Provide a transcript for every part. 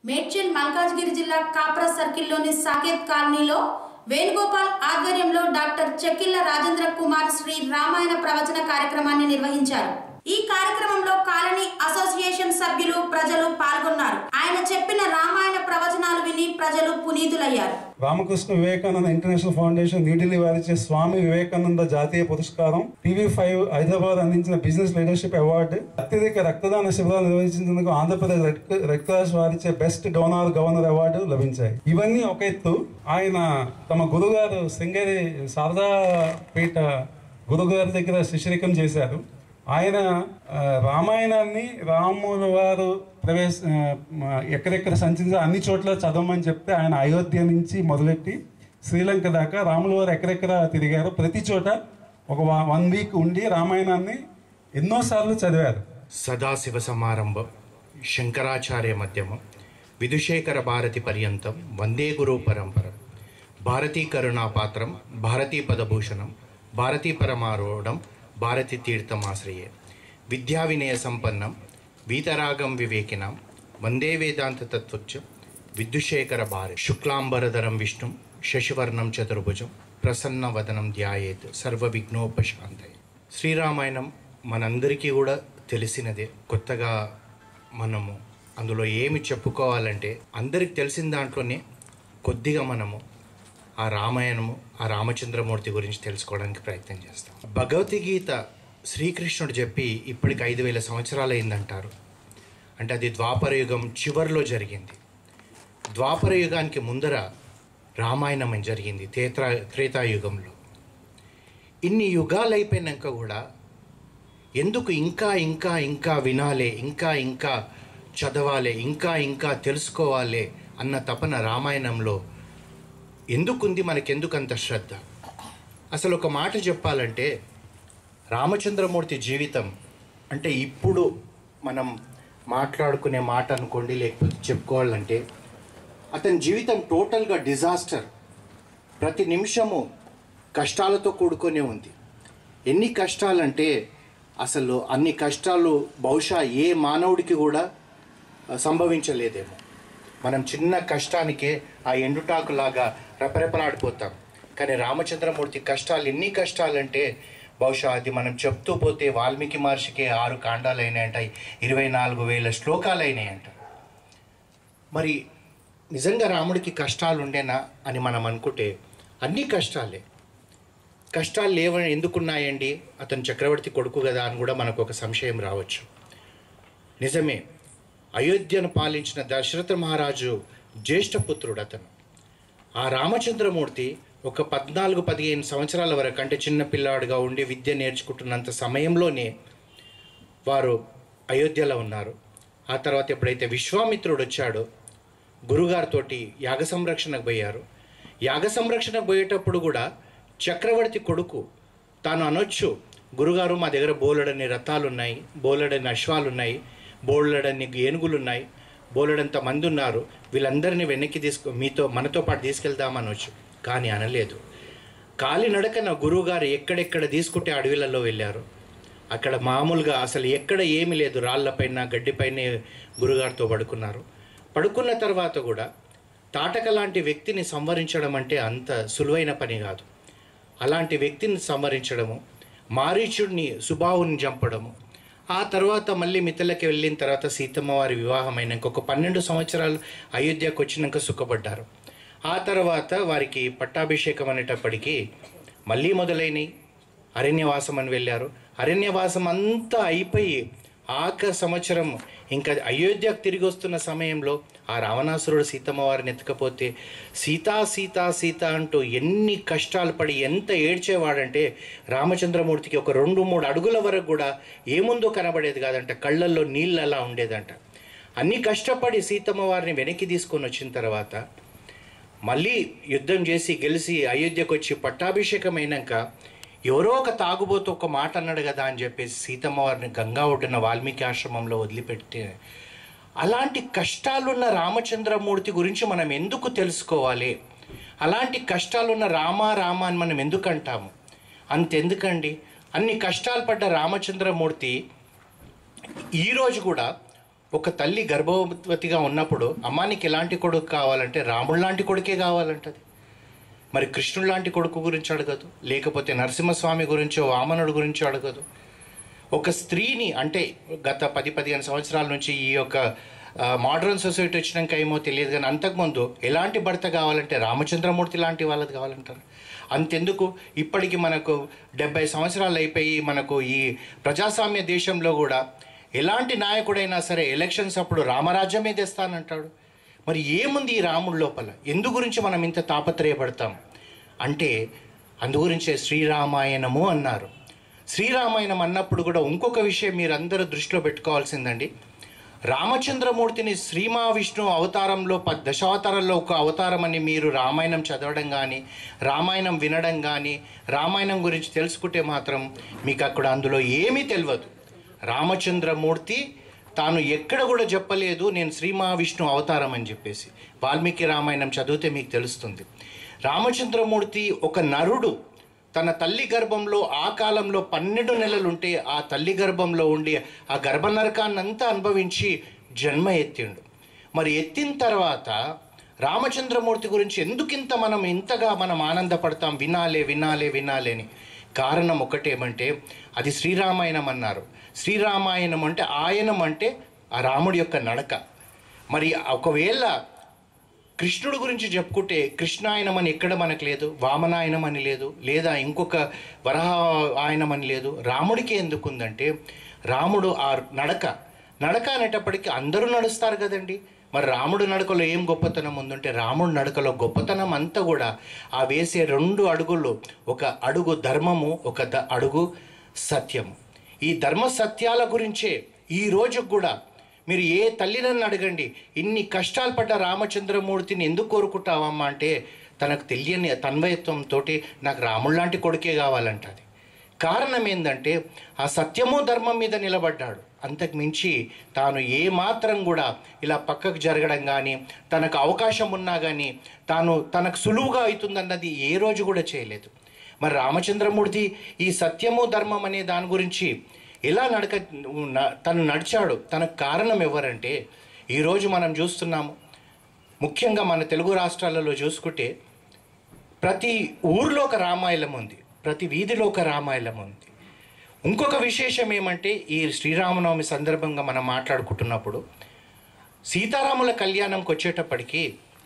మేడ్చల్ మల్కాజ్గిరి జిల్లా కాప్రా సర్కిల్లోని సాకేత్ కాలనీలో వేణుగోపాల్ ఆధ్వర్యంలో డాక్టర్ చెక్కిళ్ల రాజేంద్ర కుమార్ శ్రీ రామాయణ ప్రవచన కార్యక్రమాన్ని నిర్వహించారు ఈ కార్యక్రమంలో కాలనీ అసోసియేషన్ సభ్యులు ప్రజలు పాల్గొన్నారు ఆయన చెప్పిన రామాయణ ప్రవచనాలు విని ప్రజలు పునీతులయ్యారు రామకృష్ణ వివేకానంద ఇంటర్నేషనల్ ఫౌండేషన్ న్యూఢిల్లీ వారిచే స్వామి వివేకానంద జాతీయ పురస్కారం టీవీ ఫైవ్ హైదరాబాద్ అందించిన బిజినెస్ లీడర్షిప్ అవార్డు అత్యధిక రక్తదాన శిబిరాలు నిర్వహించినందుకు ఆంధ్రప్రదేశ్ రెడ్ రెడ్ క్రాస్ వారిచే బెస్ట్ డోనార్ గవర్నర్ అవార్డు లభించాయి ఇవన్నీ ఒక ఎత్తు ఆయన తమ గురుగారు శృంగేరి శారదాపీఠ గురుగారి దగ్గర శిష్యరికం చేశారు ఆయన ఆ, రామాయణాన్ని రాముల వారు ప్రవేశ ఆ, మ- ఎక్కడెక్కడ సంచరించారు అన్ని చోట్ల చదవమని చెప్తే ఆయన అయోధ్య నుంచి మొదలెట్టి శ్రీలంక దాకా రాముల వారు ఎక్కడెక్కడ తిరిగారు ప్రతి చోట ఒక వన్ వీక్ ఉండి రామాయణాన్ని ఎన్నోసార్లు చదివారు సదాశివ సమారంభం శంకరాచార్య మధ్యమం విధుశేఖర భారతి పర్యంతం వందే గురు పరంపరం భారతీ కరుణాపాత్రం భారతీ పదభూషణం భారతీ పరమారూఢం భారతి తీర్థమాశ్రయే విద్యా వినయ సంపన్నం వీతరాగం వివేకినాం వందే వేదాంత తత్వచ్చ విద్యుశేఖర భారతి శుక్లాంబరధరం విష్ణుం శశివర్ణం చతుర్భుజం ప్రసన్న వదనం ధ్యాయేత్ సర్వ విఘ్నోపశాంతయ శ్రీరామాయణం మనందరికీ కూడా తెలిసినదే కొత్తగా మనము అందులో ఏమి చెప్పుకోవాలంటే అందరికి తెలిసిన దాంట్లోనే కొద్దిగా మనము ఆ రామాయణము ఆ రామచంద్రమూర్తి గురించి తెలుసుకోవడానికి ప్రయత్నం చేస్తాం భగవద్గీత శ్రీకృష్ణుడు చెప్పి ఇప్పటికి ఐదు వేల సంవత్సరాలు అయిందంటారు అంటే అది ద్వాపర యుగం చివరిలో జరిగింది ద్వాపర యుగానికి ముందర రామాయణం అని జరిగింది త్రేతా త్రేతాయుగంలో ఇన్ని యుగాలు అయిపోయినాక కూడా ఎందుకు ఇంకా ఇంకా ఇంకా వినాలే ఇంకా ఇంకా చదవాలే ఇంకా ఇంకా తెలుసుకోవాలే అన్న తపన రామాయణంలో ఎందుకుంది మనకెందుకు అంత శ్రద్ధ అసలు ఒక మాట చెప్పాలంటే రామచంద్రమూర్తి జీవితం అంటే ఇప్పుడు మనం మాట్లాడుకునే మాట అనుకోండి లేకపోతే చెప్పుకోవాలంటే అతని జీవితం టోటల్గా డిజాస్టర్ ప్రతి నిమిషము కష్టాలతో కూడుకొనే ఉంది ఎన్ని కష్టాలంటే అసలు అన్ని కష్టాలు బహుశా ఏ మానవుడికి కూడా ఆ, సంభవించలేదేమో మనం చిన్న కష్టానికే ఆ ఎండుటాకులాగా రెపరెపలాడిపోతాం కానీ రామచంద్రమూర్తి కష్టాలు ఎన్ని కష్టాలంటే బహుశా అది మనం చెప్తూ పోతే వాల్మీకి మహర్షికి ఆరు కాండాలు అయినాయంట ఇరవై నాలుగు వేల శ్లోకాలు అయినాయంట మరి నిజంగా రాముడికి కష్టాలు ఉండేనా అని మనం అనుకుంటే అన్ని కష్టాలే కష్టాలు లేవని ఎందుకున్నాయండి అతను చక్రవర్తి కొడుకు కదా అని కూడా మనకు ఒక సంశయం రావచ్చు నిజమే అయోధ్యను పాలించిన దశరథ మహారాజు జ్యేష్ఠపుత్రుడు అతను ఆ రామచంద్రమూర్తి ఒక పద్నాలుగు పదిహేను సంవత్సరాల వరకు అంటే చిన్న పిల్లాడుగా ఉండి విద్య నేర్చుకుంటున్నంత సమయంలోనే వారు అయోధ్యలో ఉన్నారు ఆ తర్వాత ఎప్పుడైతే విశ్వామిత్రుడు వచ్చాడో గురుగారితోటి యాగ సంరక్షణకు పోయారు యాగ సంరక్షణకు పోయేటప్పుడు కూడా చక్రవర్తి కొడుకు తాను అనొచ్చు గురుగారు మా దగ్గర బోలెడని రథాలు ఉన్నాయి బోలెడని అశ్వాలు ఉన్నాయి బోలెడని ఏనుగులు ఉన్నాయి బోలెడంత మంది ఉన్నారు వీళ్ళందరినీ వెనక్కి తీసుకు మీతో మనతో పాటు తీసుకెళ్దామనొచ్చు కానీ అనలేదు కాలినడకన గురువుగారు ఎక్కడెక్కడ తీసుకుంటే అడవిలలో వెళ్ళారు అక్కడ మామూలుగా అసలు ఎక్కడ ఏమీ లేదు రాళ్లపైన గడ్డిపైనే గురుగారితో పడుకున్నారు పడుకున్న తర్వాత కూడా తాటక లాంటి వ్యక్తిని సంవరించడం అంటే అంత సులువైన పని కాదు అలాంటి వ్యక్తిని సంవరించడము మారీచుడిని సుబాహుని చంపడము ఆ తర్వాత మళ్ళీ మిథులకి వెళ్ళిన తర్వాత సీతమ్మ వారి వివాహం అయినాక ఒక పన్నెండు సంవత్సరాలు అయోధ్యకు వచ్చినాక సుఖపడ్డారు ఆ తర్వాత వారికి పట్టాభిషేకం అనేటప్పటికీ మళ్ళీ మొదలైనవి అరణ్యవాసం అని వెళ్ళారు అరణ్యవాసం అంతా అయిపోయి ఆఖ సంవత్సరం ఇంకా అయోధ్యకు తిరిగి వస్తున్న సమయంలో ఆ రావణాసురుడు సీతమ్మ వారిని ఎత్తకపోతే సీతా సీతా సీత అంటూ ఎన్ని కష్టాలు పడి ఎంత ఏడ్చేవాడంటే రామచంద్రమూర్తికి ఒక రెండు మూడు అడుగుల వరకు కూడా ఏముందో కనబడేది కాదంట కళ్ళల్లో నీళ్ళు అలా ఉండేదంట అన్ని కష్టపడి సీతమ్మ వారిని వెనక్కి తీసుకొని వచ్చిన తర్వాత మళ్ళీ యుద్ధం చేసి గెలిచి అయోధ్యకు వచ్చి పట్టాభిషేకం అయినాక ఎవరో ఒక తాగుబోతు ఒక మాట అన్నాడు కదా అని చెప్పేసి సీతమ్మ వారిని గంగా ఒడ్డున వాల్మీకి ఆశ్రమంలో వదిలిపెట్టి అలాంటి కష్టాలున్న రామచంద్రమూర్తి గురించి మనం ఎందుకు తెలుసుకోవాలి అలాంటి కష్టాలున్న రామ రామ అని మనం ఎందుకు అంటాము అంతెందుకండి అన్ని కష్టాలు పడ్డ రామచంద్రమూర్తి ఈరోజు కూడా ఒక తల్లి గర్భవతిగా ఉన్నప్పుడు అమ్మా నీకు ఎలాంటి కొడుకు కావాలంటే రాముడు లాంటి కొడుకే కావాలంటది మరి కృష్ణుడు లాంటి కొడుకు గురించి అడగదు లేకపోతే నరసింహస్వామి గురించో వామనుడు గురించో అడగదు ఒక స్త్రీని అంటే గత పది పదిహేను సంవత్సరాల నుంచి ఈ యొక్క మోడర్న్ సొసైటీ వచ్చినాక ఏమో తెలియదు కానీ అంతకుముందు ఎలాంటి భర్త కావాలంటే రామచంద్రమూర్తి లాంటి వాళ్ళది కావాలంటారు అంతెందుకు ఇప్పటికి మనకు డెబ్బై సంవత్సరాలు అయిపోయి మనకు ఈ ప్రజాస్వామ్య దేశంలో కూడా ఎలాంటి నాయకుడైనా సరే ఎలక్షన్స్ అప్పుడు రామరాజ్యమే తెస్తానంటాడు మరి ఏముంది ఈ రాముడి లోపల ఎందు గురించి మనం ఇంత తాపత్రయపడతాం అంటే అందు గురించే శ్రీరామాయణము అన్నారు శ్రీరామాయణం అన్నప్పుడు కూడా ఇంకొక విషయం మీరు అందరూ దృష్టిలో పెట్టుకోవాల్సిందండి రామచంద్రమూర్తిని శ్రీ మహావిష్ణు అవతారంలో ప దశావతారంలో ఒక అవతారం అని మీరు రామాయణం చదవడం కానీ రామాయణం వినడం కానీ రామాయణం గురించి తెలుసుకుంటే మాత్రం మీకు అక్కడ అందులో ఏమీ తెలియదు రామచంద్రమూర్తి తాను ఎక్కడ కూడా చెప్పలేదు నేను శ్రీ మహావిష్ణు అవతారం అని చెప్పేసి వాల్మీకి రామాయణం చదివితే మీకు తెలుస్తుంది రామచంద్రమూర్తి ఒక నరుడు తన తల్లి గర్భంలో ఆ కాలంలో పన్నెండు నెలలు ఉంటే ఆ తల్లి గర్భంలో ఉండి ఆ గర్భ నరకాన్నంతా అనుభవించి జన్మ ఎత్తిండు మరి ఎత్తిన తర్వాత రామచంద్రమూర్తి గురించి ఎందుకింత మనం ఇంతగా మనం ఆనందపడతాం వినాలే వినాలే వినాలే అని కారణం ఒకటేమంటే అది శ్రీరామాయణం అన్నారు శ్రీరామాయణం అంటే ఆయనం అంటే ఆ రాముడి యొక్క నడక మరి ఒకవేళ కృష్ణుడు గురించి చెప్పుకుంటే కృష్ణాయనం అని ఎక్కడ మనకు లేదు వామనాయనం అని లేదు లేదా ఇంకొక వరహ ఆయనం అని లేదు రాముడికి ఎందుకు ఉందంటే రాముడు ఆ నడక నడక అనేటప్పటికీ అందరూ నడుస్తారు కదండి మరి రాముడు నడకలో ఏం గొప్పతనం ఉందంటే రాముడు నడకలో గొప్పతనం అంతా కూడా ఆ వేసే రెండు అడుగులు ఒక అడుగు ధర్మము ఒక ద అడుగు సత్యము ఈ ధర్మ సత్యాల గురించే ఈ రోజు కూడా మీరు ఏ తల్లినన్ను అడగండి ఇన్ని కష్టాలు పడ్డ రామచంద్రమూర్తిని ఎందుకు కోరుకుంటావమ్మా అంటే తనకు తెలియని తన్వయత్వంతో నాకు రాముడు లాంటి కొడుకే కావాలంటది కారణం ఏంటంటే ఆ సత్యము ధర్మం మీద నిలబడ్డాడు అంతకు మించి తాను ఏ మాత్రం కూడా ఇలా పక్కకు జరగడం కానీ తనకు అవకాశం ఉన్నా కానీ తాను తనకు సులువుగా అవుతుందన్నది ఏ రోజు కూడా చేయలేదు మరి రామచంద్రమూర్తి ఈ సత్యము ధర్మం అనే దాని గురించి ఎలా నడక న- తను నడిచాడు తనకు కారణం ఎవరంటే ఈరోజు మనం చూస్తున్నాము ముఖ్యంగా మన తెలుగు రాష్ట్రాలలో చూసుకుంటే ప్రతి ఊర్లో ఒక రామాయణం ఉంది ప్రతి వీధిలో ఒక రామాయణం ఉంది ఇంకొక విశేషం ఏమంటే ఈ శ్రీరామనవమి సందర్భంగా మనం మాట్లాడుకుంటున్నప్పుడు సీతారాముల కళ్యాణంకి వచ్చేటప్పటికి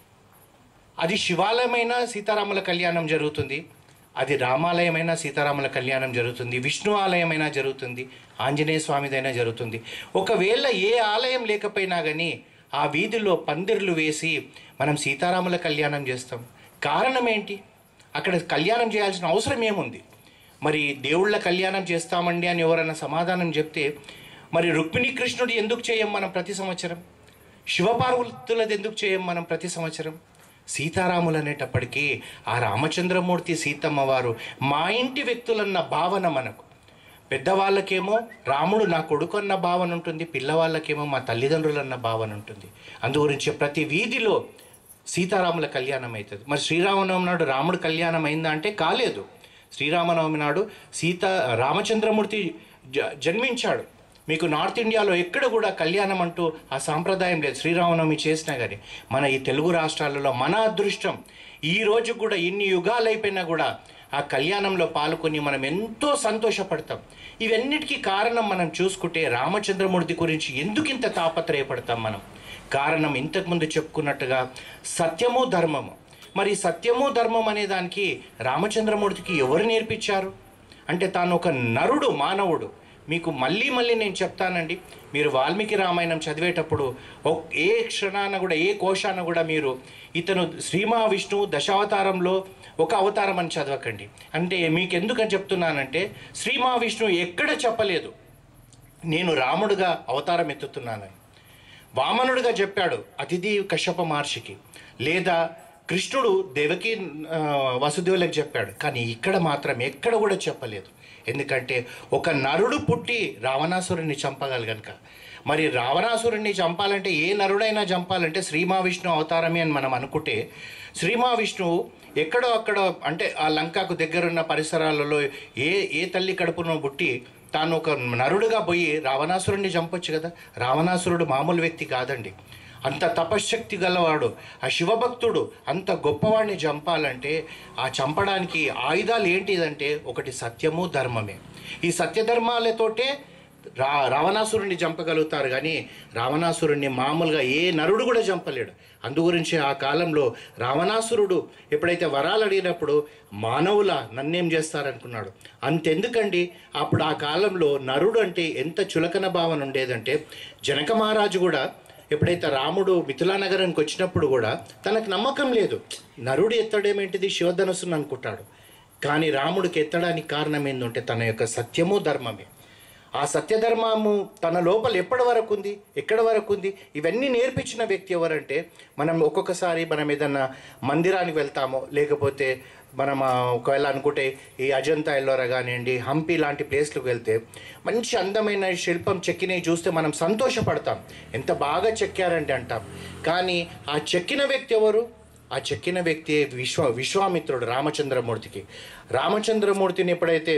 అది శివాలయమైన సీతారాముల కళ్యాణం జరుగుతుంది అది రామాలయమైనా సీతారాముల కళ్యాణం జరుగుతుంది విష్ణు ఆలయమైనా జరుగుతుంది ఆంజనేయ స్వామిదైనా జరుగుతుంది ఒకవేళ ఏ ఆలయం లేకపోయినా కానీ ఆ వీధిలో పందిర్లు వేసి మనం సీతారాముల కళ్యాణం చేస్తాం కారణం ఏంటి అక్కడ కళ్యాణం చేయాల్సిన అవసరం ఏముంది మరి దేవుళ్ళ కళ్యాణం చేస్తామండి అని ఎవరైనా సమాధానం చెప్తే మరి రుక్మిణీ కృష్ణుడు ఎందుకు చేయం మనం ప్రతి సంవత్సరం శివపార్వతులది ఎందుకు చేయం మనం ప్రతి సంవత్సరం సీతారాములు అనేటప్పటికీ ఆ రామచంద్రమూర్తి సీతమ్మ వారు మా ఇంటి వ్యక్తులన్న భావన మనకు పెద్దవాళ్ళకేమో రాముడు నా కొడుకు అన్న భావన ఉంటుంది పిల్లవాళ్ళకేమో మా తల్లిదండ్రులు అన్న భావన ఉంటుంది అందు గురించి ప్రతి వీధిలో సీతారాముల కళ్యాణం అవుతుంది మరి శ్రీరామనవమి నాడు రాముడు కళ్యాణం అయిందా అంటే కాలేదు శ్రీరామనవమి నాడు సీత రామచంద్రమూర్తి జ జన్మించాడు మీకు నార్త్ ఇండియాలో ఎక్కడ కూడా కళ్యాణం అంటూ ఆ సాంప్రదాయం లేదు శ్రీరామనవమి చేసినా కానీ మన ఈ తెలుగు రాష్ట్రాలలో మన అదృష్టం ఈ రోజు కూడా ఇన్ని యుగాలు అయిపోయినా కూడా ఆ కళ్యాణంలో పాల్గొని మనం ఎంతో సంతోషపడతాం ఇవన్నిటికీ కారణం మనం చూసుకుంటే రామచంద్రమూర్తి గురించి ఎందుకు ఇంత తాపత్రయపడతాం మనం కారణం ఇంతకుముందు చెప్పుకున్నట్టుగా సత్యము ధర్మము మరి సత్యము ధర్మం అనే దానికి రామచంద్రమూర్తికి ఎవరు నేర్పించారు అంటే తాను ఒక నరుడు మానవుడు మీకు మళ్ళీ మళ్ళీ నేను చెప్తానండి మీరు వాల్మీకి రామాయణం చదివేటప్పుడు ఒక్- ఏ క్షణాన కూడా ఏ కోశాన కూడా మీరు ఇతను శ్రీ మహావిష్ణువు దశావతారంలో ఒక అవతారం అని చదవకండి అంటే మీకు ఎందుకని చెప్తున్నానంటే శ్రీ మహావిష్ణువు ఎక్కడ చెప్పలేదు నేను రాముడుగా అవతారం ఎత్తుతున్నానని వామనుడిగా చెప్పాడు అతిథి కశ్యప మహర్షికి లేదా కృష్ణుడు దేవకి ఆ, వసుదేవులకు చెప్పాడు కానీ ఇక్కడ మాత్రం ఎక్కడ కూడా చెప్పలేదు ఎందుకంటే ఒక నరుడు పుట్టి రావణాసురుణ్ణి చంపగల గనుక మరి రావణాసురుణ్ణి చంపాలంటే ఏ నరుడైనా చంపాలంటే శ్రీ మహావిష్ణువు అవతారమే అని మనం అనుకుంటే శ్రీ మహావిష్ణువు ఎక్కడో అక్కడ అంటే ఆ లంకకు దగ్గరున్న పరిసరాలలో ఏ ఏ తల్లి కడుపున పుట్టి తాను ఒక నరుడుగా పోయి రావణాసురుడిని చంపొచ్చు కదా రావణాసురుడు మామూలు వ్యక్తి కాదండి అంత తపశ్శక్తి గలవాడు ఆ శివభక్తుడు అంత గొప్పవాడిని చంపాలంటే ఆ చంపడానికి ఆయుధాలు ఏంటిదంటే ఒకటి సత్యము ధర్మమే ఈ సత్యధర్మాలతోటే రా రావణాసురుణ్ణి చంపగలుగుతారు కానీ రావణాసురుణ్ణి మామూలుగా ఏ నరుడు కూడా చంపలేడు అందు గురించి ఆ కాలంలో రావణాసురుడు ఎప్పుడైతే వరాలు అడిగినప్పుడు మానవుల నన్నేం చేస్తారనుకున్నాడు అంతెందుకండి అప్పుడు ఆ కాలంలో నరుడు అంటే ఎంత చులకన భావన ఉండేదంటే జనక మహారాజు కూడా ఎప్పుడైతే రాముడు మిథులా నగరానికి వచ్చినప్పుడు కూడా తనకు నమ్మకం లేదు నరుడు ఎత్తడేమేంటిది శివధనస్సును అనుకుంటాడు కానీ రాముడికి ఎత్తడానికి కారణం ఏంటంటే తన యొక్క సత్యము ధర్మమే ఆ సత్యధర్మము తన లోపల ఎప్పటి వరకు ఉంది ఎక్కడ వరకు ఉంది ఇవన్నీ నేర్పించిన వ్యక్తి ఎవరంటే మనం ఒక్కొక్కసారి మనం ఏదన్నా మందిరానికి వెళ్తామో లేకపోతే మనం ఆ, ఒకవేళ అనుకుంటే ఈ అజంతా ఎల్లోరా కానివ్వండి హంపి లాంటి ప్లేస్లకు వెళ్తే మంచి అందమైన శిల్పం చెక్కినవి చూస్తే మనం సంతోషపడతాం ఎంత బాగా చెక్కారంటే అంటాం కానీ ఆ చెక్కిన వ్యక్తి ఎవరు ఆ చెక్కిన వ్యక్తి విశ్వ విశ్వామిత్రుడు రామచంద్రమూర్తికి రామచంద్రమూర్తిని ఎప్పుడైతే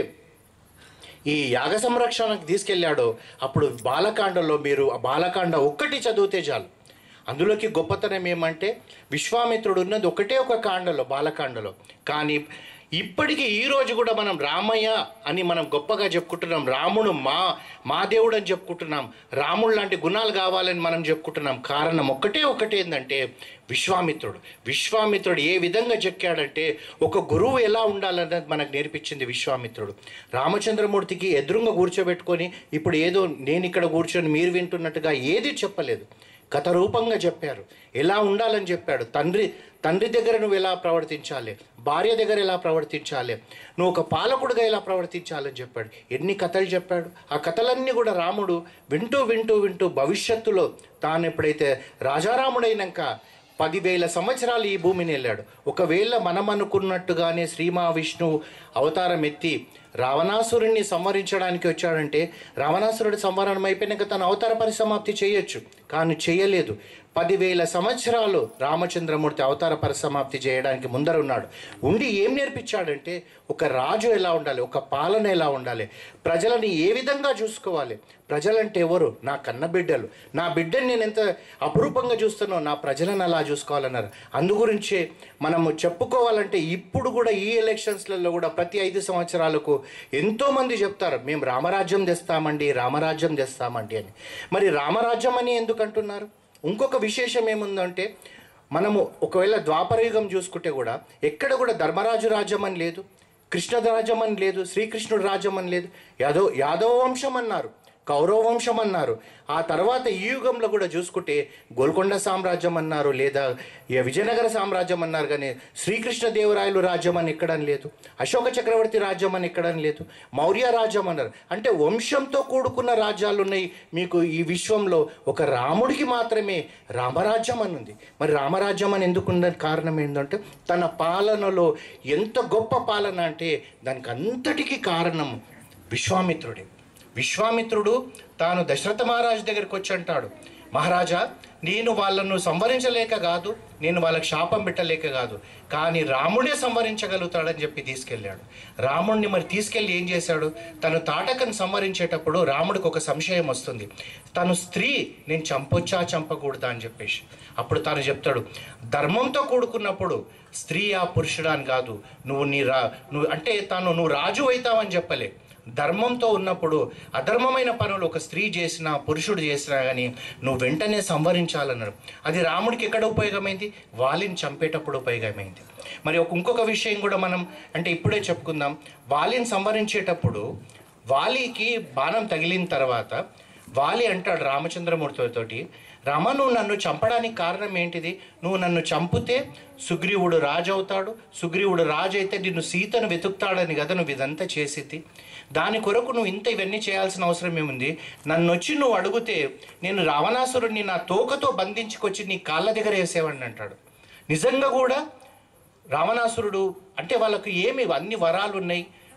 ఈ యాగ సంరక్షణకు తీసుకెళ్ళాడో అప్పుడు బాలకాండలో మీరు ఆ బాలకాండ ఒక్కటి చదివితే చాలు అందులోకి గొప్పతనం ఏమంటే విశ్వామిత్రుడు ఉన్నది ఒకటే ఒక కాండలో బాలకాండలో కానీ ఇప్పటికీ ఈ రోజు కూడా మనం రామయ్య అని మనం గొప్పగా చెప్పుకుంటున్నాం రాముడు మా మా దేవుడు అని చెప్పుకుంటున్నాం రాముడు లాంటి గుణాలు కావాలని మనం చెప్పుకుంటున్నాం కారణం ఒకటే ఒకటి ఏంటంటే విశ్వామిత్రుడు విశ్వామిత్రుడు ఏ విధంగా చెక్కాడంటే ఒక గురువు ఎలా ఉండాలన్నది మనకు నేర్పించింది విశ్వామిత్రుడు రామచంద్రమూర్తికి ఎదురుగా కూర్చోబెట్టుకొని ఇప్పుడు ఏదో నేను ఇక్కడ కూర్చొని మీరు వింటున్నట్టుగా ఏది చెప్పలేదు కథ రూపంగా చెప్పారు ఎలా ఉండాలని చెప్పాడు తండ్రి తండ్రి దగ్గర నువ్వు ఎలా ప్రవర్తించాలి భార్య దగ్గర ఎలా ప్రవర్తించాలి నువ్వు ఒక పాలకుడుగా ఎలా ప్రవర్తించాలని చెప్పాడు ఎన్ని కథలు చెప్పాడు ఆ కథలన్నీ కూడా రాముడు వింటూ వింటూ వింటూ భవిష్యత్తులో తాను ఎప్పుడైతే రాజారాముడైనాక పదివేల సంవత్సరాలు ఈ భూమిని వెళ్ళాడు ఒకవేళ మనం అనుకున్నట్టుగానే శ్రీ మహావిష్ణువు అవతారం ఎత్తి రావణాసురుణ్ణి సంవరించడానికి వచ్చాడంటే రావణాసురుడి సంవరణం అయిపోయినాక తన అవతార పరిసమాప్తి చేయొచ్చు కానీ చేయలేదు పదివేల సంవత్సరాలు రామచంద్రమూర్తి అవతార పరిసమాప్తి చేయడానికి ముందర ఉన్నాడు ఉండి ఏం నేర్పించాడంటే ఒక రాజు ఎలా ఉండాలి ఒక పాలన ఎలా ఉండాలి ప్రజలని ఏ విధంగా చూసుకోవాలి ప్రజలంటే ఎవరు నా కన్న బిడ్డలు నా బిడ్డని నేను ఎంత అపురూపంగా చూస్తానో నా ప్రజలను అలా చూసుకోవాలన్నారు అందు గురించే మనము చెప్పుకోవాలంటే ఇప్పుడు కూడా ఈ ఎలక్షన్స్లలో కూడా ప్రతి ఐదు సంవత్సరాలకు ఎంతోమంది చెప్తారు మేము రామరాజ్యం తెస్తామండి రామరాజ్యం తెస్తామండి అని మరి రామరాజ్యం అని ఎందుకు అంటున్నారు ఇంకొక విశేషం ఏముందంటే మనము ఒకవేళ ద్వాపరయుగం చూసుకుంటే కూడా ఎక్కడ కూడా ధర్మరాజు రాజ్యం అని లేదు కృష్ణ రాజ్యం అని లేదు శ్రీకృష్ణుడు రాజ్యం అని లేదు యాదవ్ యాదవ వంశం అన్నారు కౌరవ వంశం అన్నారు ఆ తర్వాత ఈ యుగంలో కూడా చూసుకుంటే గోల్కొండ సామ్రాజ్యం అన్నారు లేదా ఈ విజయనగర సామ్రాజ్యం అన్నారు కానీ శ్రీకృష్ణ దేవరాయలు రాజ్యం అని ఎక్కడని లేదు అశోక చక్రవర్తి రాజ్యం అని ఎక్కడని లేదు మౌర్య రాజ్యం అన్నారు అంటే వంశంతో కూడుకున్న రాజ్యాలు ఉన్నాయి మీకు ఈ విశ్వంలో ఒక రాముడికి మాత్రమే రామరాజ్యం అని ఉంది మరి రామరాజ్యం అని ఎందుకున్న కారణం ఏంటంటే తన పాలనలో ఎంత గొప్ప పాలన అంటే దానికి అంతటికీ కారణం విశ్వామిత్రుడే విశ్వామిత్రుడు తాను దశరథ మహారాజు దగ్గరికి వచ్చి అంటాడు మహారాజా నేను వాళ్ళను సంవరించలేక కాదు నేను వాళ్ళకి శాపం పెట్టలేక కాదు కానీ రాముడే సంవరించగలుగుతాడని చెప్పి తీసుకెళ్ళాడు రాముడిని మరి తీసుకెళ్ళి ఏం చేశాడు తను తాటకను సంవరించేటప్పుడు రాముడికి ఒక సంశయం వస్తుంది తను స్త్రీ నేను చంపొచ్చా చంపకూడదా అని చెప్పేసి అప్పుడు తాను చెప్తాడు ధర్మంతో కూడుకున్నప్పుడు స్త్రీ ఆ పురుషుడా అని కాదు నువ్వు నీ రా నువ్వు అంటే తాను నువ్వు రాజు అవుతావని చెప్పలే ధర్మంతో ఉన్నప్పుడు అధర్మమైన పనులు ఒక స్త్రీ చేసినా పురుషుడు చేసినా కానీ నువ్వు వెంటనే సంవరించాలన్నారు అది రాముడికి ఎక్కడ ఉపయోగమైంది వాలిని చంపేటప్పుడు ఉపయోగమైంది మరి ఒక ఇంకొక విషయం కూడా మనం అంటే ఇప్పుడే చెప్పుకుందాం వాలిని సంవరించేటప్పుడు వాలికి బాణం తగిలిన తర్వాత వాలి అంటాడు రామచంద్రమూర్తితోటి రామ నువ్వు నన్ను చంపడానికి కారణం ఏంటిది నువ్వు నన్ను చంపితే సుగ్రీవుడు రాజు అవుతాడు సుగ్రీవుడు రాజు అయితే నిన్ను సీతను వెతుకుతాడని కదా నువ్వు ఇదంతా చేసేది దాని కొరకు నువ్వు ఇంత ఇవన్నీ చేయాల్సిన అవసరం ఏముంది నన్ను వచ్చి నువ్వు అడిగితే నేను రావణాసురుడిని నా తోకతో బంధించుకొచ్చి నీ కాళ్ళ దగ్గర వేసేవాడిని అంటాడు నిజంగా కూడా రావణాసురుడు అంటే వాళ్ళకు ఏమి అన్ని వరాలు ఉన్నాయి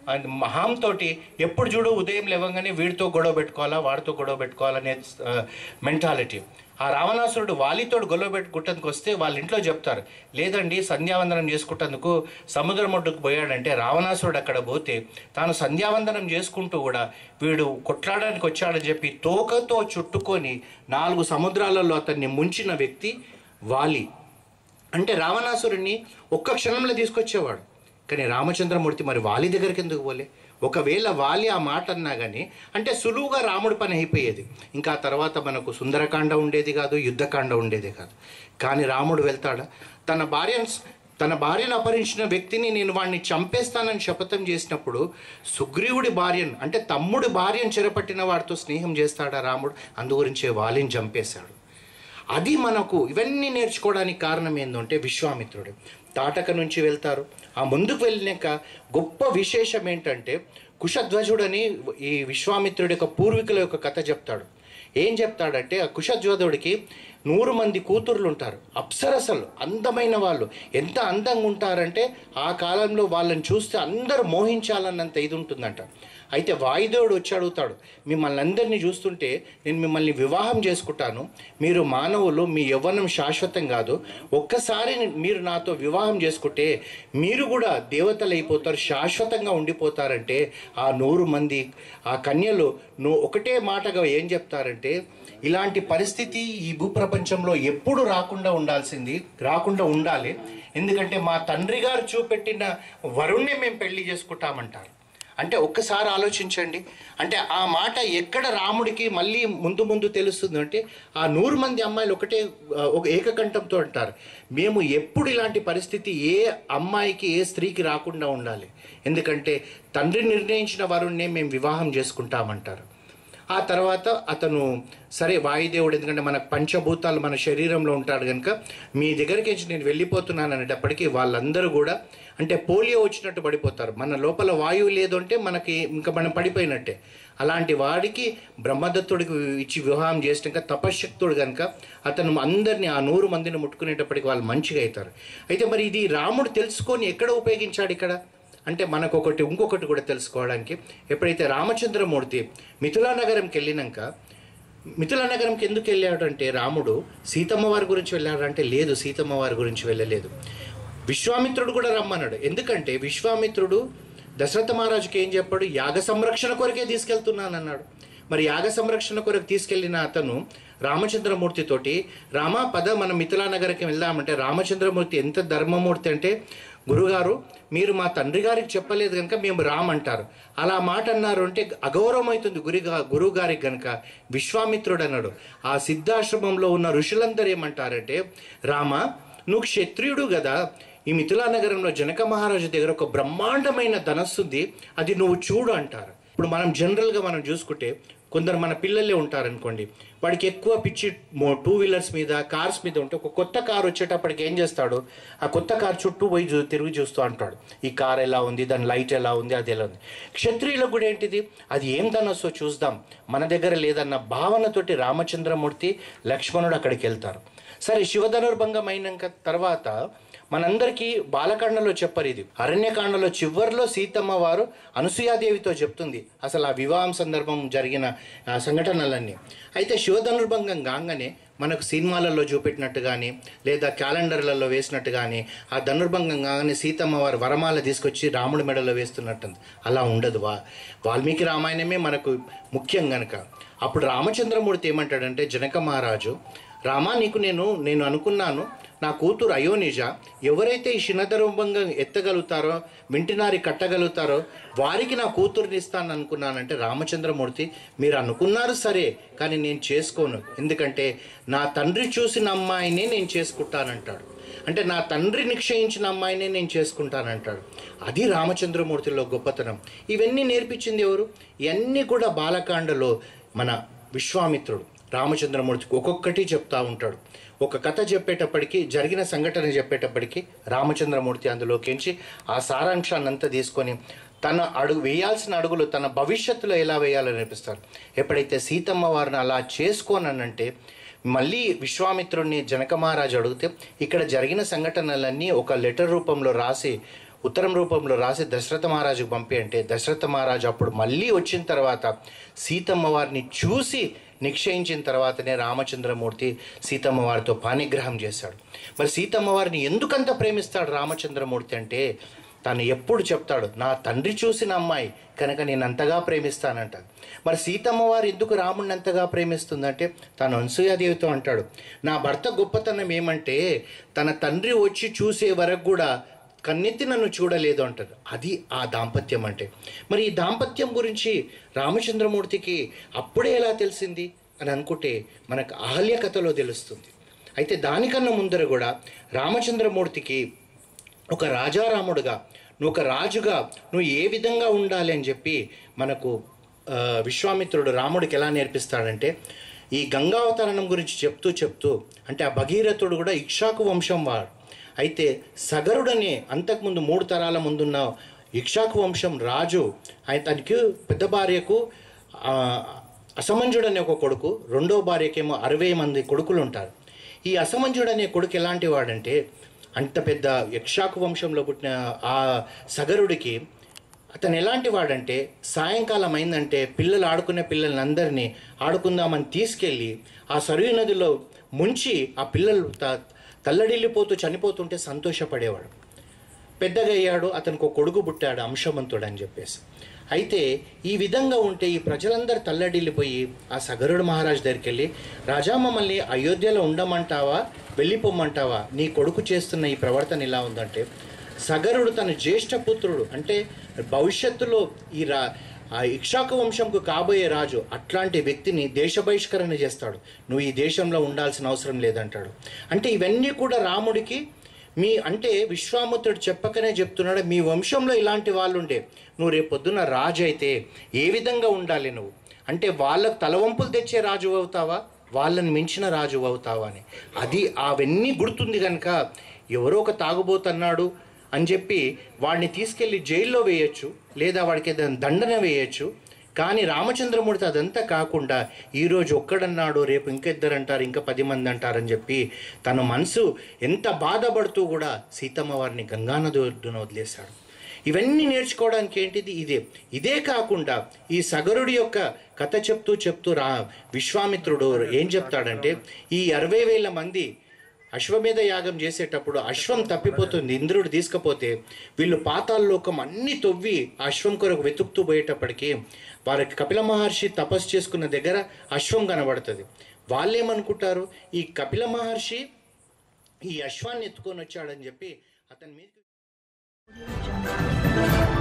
అండ్ మహాంతోటి ఎప్పుడు చూడు ఉదయం లేవగానే వీడితో గొడవ పెట్టుకోవాలా వాడితో గొడవ పెట్టుకోవాలనే మెంటాలిటీ ఆ రావణాసురుడు వాలితోడు గొడవ పెట్టుకుంటందుకు వస్తే వాళ్ళ ఇంట్లో చెప్తారు లేదండి సంధ్యావందనం చేసుకుంటందుకు సముద్రం ఒడ్డుకు పోయాడంటే రావణాసురుడు అక్కడ పోతే తాను సంధ్యావందనం చేసుకుంటూ కూడా వీడు కొట్లాడడానికి వచ్చాడని చెప్పి తోకతో చుట్టుకొని నాలుగు సముద్రాలలో అతన్ని ముంచిన వ్యక్తి వాలి అంటే రావణాసురుణ్ణి ఒక్క క్షణంలో తీసుకొచ్చేవాడు కానీ రామచంద్రమూర్తి మరి వాలి దగ్గరికి ఎందుకు పోలే ఒకవేళ వాలి ఆ మాట అన్నా కానీ అంటే సులువుగా రాముడి పని అయిపోయేది ఇంకా ఆ తర్వాత మనకు సుందరకాండ ఉండేది కాదు యుద్ధకాండ ఉండేది కాదు కానీ రాముడు వెళ్తాడా తన భార్యను తన భార్యను అపహరించిన వ్యక్తిని నేను వాడిని చంపేస్తానని శపథం చేసినప్పుడు సుగ్రీవుడి భార్యను అంటే తమ్ముడి భార్యను చెరపట్టిన వాడితో స్నేహం చేస్తాడా రాముడు అందు గురించే వాలిని చంపేశాడు అది మనకు ఇవన్నీ నేర్చుకోవడానికి కారణం ఏంటంటే విశ్వామిత్రుడు తాటక నుంచి వెళ్తారు ఆ ముందుకు వెళ్ళినాక గొప్ప విశేషం ఏంటంటే కుశధ్వజుడని ఈ విశ్వామిత్రుడి యొక్క పూర్వీకుల యొక్క కథ చెప్తాడు ఏం చెప్తాడంటే ఆ కుశధ్వజుడికి నూరు మంది కూతుర్లు ఉంటారు అప్సరసలు అందమైన వాళ్ళు ఎంత అందంగా ఉంటారంటే ఆ కాలంలో వాళ్ళని చూస్తే అందరూ మోహించాలన్నంత ఇది ఉంటుందంట అయితే వాయుదేవుడు వచ్చి అడుగుతాడు మిమ్మల్ని అందరినీ చూస్తుంటే నేను మిమ్మల్ని వివాహం చేసుకుంటాను మీరు మానవులు మీ యవ్వనం శాశ్వతం కాదు ఒక్కసారి మీరు నాతో వివాహం చేసుకుంటే మీరు కూడా దేవతలు అయిపోతారు శాశ్వతంగా ఉండిపోతారంటే ఆ నూరు మంది ఆ కన్యలు నువ్వు ఒకటే మాటగా ఏం చెప్తారంటే ఇలాంటి పరిస్థితి ఈ భూప్రపంచంలో ఎప్పుడు రాకుండా ఉండాల్సింది రాకుండా ఉండాలి ఎందుకంటే మా తండ్రి గారు చూపెట్టిన వరుణ్ణి మేము పెళ్లి చేసుకుంటామంటారు అంటే ఒక్కసారి ఆలోచించండి అంటే ఆ మాట ఎక్కడ రాముడికి మళ్ళీ ముందు ముందు తెలుస్తుంది అంటే ఆ నూరు మంది అమ్మాయిలు ఒకటే ఆ, ఒక ఏకకంఠంతో అంటారు మేము ఎప్పుడు ఇలాంటి పరిస్థితి ఏ అమ్మాయికి ఏ స్త్రీకి రాకుండా ఉండాలి ఎందుకంటే తండ్రి నిర్ణయించిన వరుణ్ణే మేము వివాహం చేసుకుంటామంటారు ఆ తర్వాత అతను సరే వాయుదేవుడు ఎందుకంటే మన పంచభూతాలు మన శరీరంలో ఉంటాడు కనుక మీ దగ్గరికి వచ్చి నేను వెళ్ళిపోతున్నాను అనేటప్పటికీ వాళ్ళందరూ కూడా అంటే పోలియో వచ్చినట్టు పడిపోతారు మన లోపల వాయువు లేదు అంటే మనకి ఇంకా మనం పడిపోయినట్టే అలాంటి వాడికి బ్రహ్మదత్తుడికి ఇచ్చి వివాహం చేసినాక తపశ్శక్తుడు కనుక అతను అందరినీ ఆ నూరు మందిని ముట్టుకునేటప్పటికి వాళ్ళు మంచిగా అవుతారు అయితే మరి ఇది రాముడు తెలుసుకొని ఎక్కడ ఉపయోగించాడు ఇక్కడ అంటే మనకు ఒకటి ఇంకొకటి కూడా తెలుసుకోవడానికి ఎప్పుడైతే రామచంద్రమూర్తి మిథులా నగరంకి వెళ్ళినాక మిథులా నగరంకి ఎందుకు వెళ్ళాడు అంటే రాముడు సీతమ్మ వారి గురించి వెళ్ళాడంటే లేదు సీతమ్మ వారి గురించి వెళ్ళలేదు విశ్వామిత్రుడు కూడా రమ్మన్నాడు ఎందుకంటే విశ్వామిత్రుడు దశరథ మహారాజుకి ఏం చెప్పాడు యాగ సంరక్షణ కొరకే తీసుకెళ్తున్నానన్నాడు మరి యాగ సంరక్షణ కొరకు తీసుకెళ్లిన అతను రామచంద్రమూర్తితోటి రామ పద మన మిథిలా నగరకి వెళ్దామంటే రామచంద్రమూర్తి ఎంత ధర్మమూర్తి అంటే గురుగారు మీరు మా తండ్రి గారికి చెప్పలేదు కనుక మేము రామంటారు అలా మాట అన్నారు అంటే అగౌరవం అవుతుంది గురిగా గురువు గారికి కనుక విశ్వామిత్రుడు అన్నాడు ఆ సిద్ధాశ్రమంలో ఉన్న ఋషులందరూ ఏమంటారంటే రామ నువ్వు క్షత్రియుడు కదా ఈ మిథిలా నగరంలో జనక మహారాజు దగ్గర ఒక బ్రహ్మాండమైన ధనస్సు ఉంది అది నువ్వు చూడు అంటారు ఇప్పుడు మనం జనరల్గా మనం చూసుకుంటే కొందరు మన పిల్లలే ఉంటారనుకోండి వాడికి ఎక్కువ పిచ్చి టూ వీలర్స్ మీద కార్స్ మీద ఉంటే ఒక కొత్త కార్ వచ్చేటప్పటికి ఏం చేస్తాడు ఆ కొత్త కార్ చుట్టూ పోయి చూ- తిరిగి చూస్తూ అంటాడు ఈ కార్ ఎలా ఉంది దాని లైట్ ఎలా ఉంది అది ఎలా ఉంది క్షత్రియులకు కూడా ఏంటిది అది ఏం ధనస్సో చూద్దాం మన దగ్గర లేదన్న భావనతోటి రామచంద్రమూర్తి లక్ష్మణుడు అక్కడికి వెళ్తారు సరే శివధనుర్భంగం అయినాక తర్వాత మనందరికీ బాలకాండలో చెప్పరు ఇది అరణ్యకాండలో చివరిలో సీతమ్మ వారు అనసూయాదేవితో చెప్తుంది అసలు ఆ వివాహం సందర్భం జరిగిన ఆ, సంఘటనలన్నీ అయితే శివధనుర్భంగం కాగానే మనకు సినిమాలలో చూపెట్టినట్టు కానీ లేదా క్యాలెండర్లలో వేసినట్టు కానీ ఆ ధనుర్భంగం కాగానే సీతమ్మ వారు వరమాల తీసుకొచ్చి రాముడి మెడలో వేస్తున్నట్టు అలా ఉండదు వా వాల్మీకి రామాయణమే మనకు ముఖ్యం గనక అప్పుడు రామచంద్రమూర్తి ఏమంటాడంటే జనక మహారాజు రామా నీకు నేను నేను అనుకున్నాను నా కూతురు అయోనిజ ఎవరైతే ఈ శినధర్మంగా ఎత్తగలుగుతారో వింటినారి కట్టగలుగుతారో వారికి నా కూతురుని ఇస్తాను అనుకున్నానంటే రామచంద్రమూర్తి మీరు అనుకున్నారు సరే కానీ నేను చేసుకోను ఎందుకంటే నా తండ్రి చూసిన అమ్మాయినే నేను చేసుకుంటానంటాడు అంటే నా తండ్రి నిక్షయించిన అమ్మాయినే నేను చేసుకుంటానంటాడు అది రామచంద్రమూర్తిలో గొప్పతనం ఇవన్నీ నేర్పించింది ఎవరు ఇవన్నీ కూడా బాలకాండలో మన విశ్వామిత్రుడు రామచంద్రమూర్తికి ఒక్కొక్కటి చెప్తా ఉంటాడు ఒక కథ చెప్పేటప్పటికి జరిగిన సంఘటన చెప్పేటప్పటికి రామచంద్రమూర్తి అందులోకించి ఆ సారాంశాన్ని అంతా తీసుకొని తన అడుగు వేయాల్సిన అడుగులు తన భవిష్యత్తులో ఎలా వేయాలని నేర్పిస్తారు ఎప్పుడైతే సీతమ్మ వారిని అలా చేసుకోననంటే మళ్ళీ విశ్వామిత్రుడిని జనక మహారాజు అడిగితే ఇక్కడ జరిగిన సంఘటనలన్నీ ఒక లెటర్ రూపంలో రాసి ఉత్తరం రూపంలో రాసి దశరథ మహారాజుకు పంపి అంటే దశరథ మహారాజు అప్పుడు మళ్ళీ వచ్చిన తర్వాత సీతమ్మ వారిని చూసి నిశ్చయించిన తర్వాతనే రామచంద్రమూర్తి సీతమ్మ వారితో పానిగ్రహం చేశాడు మరి సీతమ్మ వారిని ఎందుకంత ప్రేమిస్తాడు రామచంద్రమూర్తి అంటే తను ఎప్పుడు చెప్తాడు నా తండ్రి చూసిన అమ్మాయి కనుక నేను అంతగా ప్రేమిస్తానంట మరి సీతమ్మ వారు ఎందుకు రాముడిని అంతగా ప్రేమిస్తుందంటే తను అనసూయాదేవితో అంటాడు నా భర్త గొప్పతనం ఏమంటే తన తండ్రి వచ్చి చూసే వరకు కూడా కన్నెత్తి నన్ను చూడలేదు అంటారు అది ఆ దాంపత్యం అంటే మరి ఈ దాంపత్యం గురించి రామచంద్రమూర్తికి అప్పుడే ఎలా తెలిసింది అని అనుకుంటే మనకు అహల్య కథలో తెలుస్తుంది అయితే దానికన్నా ముందర కూడా రామచంద్రమూర్తికి ఒక రాజారాముడుగా నువ్వు ఒక రాజుగా నువ్వు ఏ విధంగా ఉండాలి అని చెప్పి మనకు ఆ, విశ్వామిత్రుడు రాముడికి ఎలా నేర్పిస్తాడంటే ఈ గంగావతరణం గురించి చెప్తూ చెప్తూ అంటే ఆ భగీరథుడు కూడా ఇక్షాకు వంశం వాడు అయితే సగరుడనే అంతకుముందు మూడు తరాల ముందున్న ఇక్షాకు వంశం రాజు ఆయన తనకి పెద్ద భార్యకు ఆ, అసమంజుడు అనే ఒక కొడుకు రెండో భార్యకేమో అరవై మంది కొడుకులు ఉంటారు ఈ అసమంజుడు అనే కొడుకు ఎలాంటి వాడంటే అంత పెద్ద యక్షాకు వంశంలో పుట్టిన ఆ సగరుడికి అతను ఎలాంటి వాడంటే సాయంకాలం అయిందంటే పిల్లలు ఆడుకునే పిల్లల్ని అందరినీ ఆడుకుందామని తీసుకెళ్ళి ఆ సరియు నదిలో ముంచి ఆ పిల్లలు త తల్లడిల్లిపోతూ చనిపోతుంటే సంతోషపడేవాడు పెద్దగా అయ్యాడు అతనికి ఒక కొడుకు పుట్టాడు అంశవంతుడు అని చెప్పేసి అయితే ఈ విధంగా ఉంటే ఈ ప్రజలందరూ తల్లడిల్లిపోయి ఆ సగరుడు మహారాజు దగ్గరికి వెళ్ళి రాజా మమ్మల్ని అయోధ్యలో ఉండమంటావా వెళ్ళిపోమ్మంటావా నీ కొడుకు చేస్తున్న ఈ ప్రవర్తన ఇలా ఉందంటే సగరుడు తన జ్యేష్ఠ పుత్రుడు అంటే భవిష్యత్తులో ఈ రా ఆ ఇక్షాకు వంశంకు కాబోయే రాజు అట్లాంటి వ్యక్తిని దేశ బహిష్కరణ చేస్తాడు నువ్వు ఈ దేశంలో ఉండాల్సిన అవసరం లేదంటాడు అంటే ఇవన్నీ కూడా రాముడికి మీ అంటే విశ్వామిత్రుడు చెప్పకనే చెప్తున్నాడు మీ వంశంలో ఇలాంటి వాళ్ళు ఉండే నువ్వు రేపు పొద్దున్న రాజు అయితే ఏ విధంగా ఉండాలి నువ్వు అంటే వాళ్ళకు తలవంపులు తెచ్చే రాజు అవుతావా వాళ్ళని మించిన రాజు అవుతావా అని అది అవన్నీ గుర్తుంది కనుక ఎవరో ఒక తాగుబోతున్నాడు అని చెప్పి వాడిని తీసుకెళ్లి జైల్లో వేయొచ్చు లేదా వాడికి ఏదైనా దండన వేయొచ్చు కానీ రామచంద్రమూర్తి అదంతా కాకుండా ఈరోజు ఒక్కడన్నాడు రేపు ఇంకిద్దరు అంటారు ఇంకా పది మంది అంటారని చెప్పి తన మనసు ఎంత బాధపడుతూ కూడా సీతమ్మ వారిని గంగానది ఒడ్డున వదిలేశాడు ఇవన్నీ నేర్చుకోవడానికి ఏంటిది ఇదే ఇదే కాకుండా ఈ సగరుడి యొక్క కథ చెప్తూ చెప్తూ రా విశ్వామిత్రుడు ఏం చెప్తాడంటే ఈ అరవై వేల మంది అశ్వమేధ యాగం చేసేటప్పుడు అశ్వం తప్పిపోతుంది ఇంద్రుడు తీసుకపోతే వీళ్ళు పాతాళలోకం అన్ని తవ్వి ఆ అశ్వం కొరకు వెతుకుతూ పోయేటప్పటికి వారికి కపిల మహర్షి తపస్సు చేసుకున్న దగ్గర అశ్వం కనబడుతుంది వాళ్ళేమనుకుంటారు ఈ కపిల మహర్షి ఈ అశ్వాన్ని ఎత్తుకొని వచ్చాడని చెప్పి అతని మీద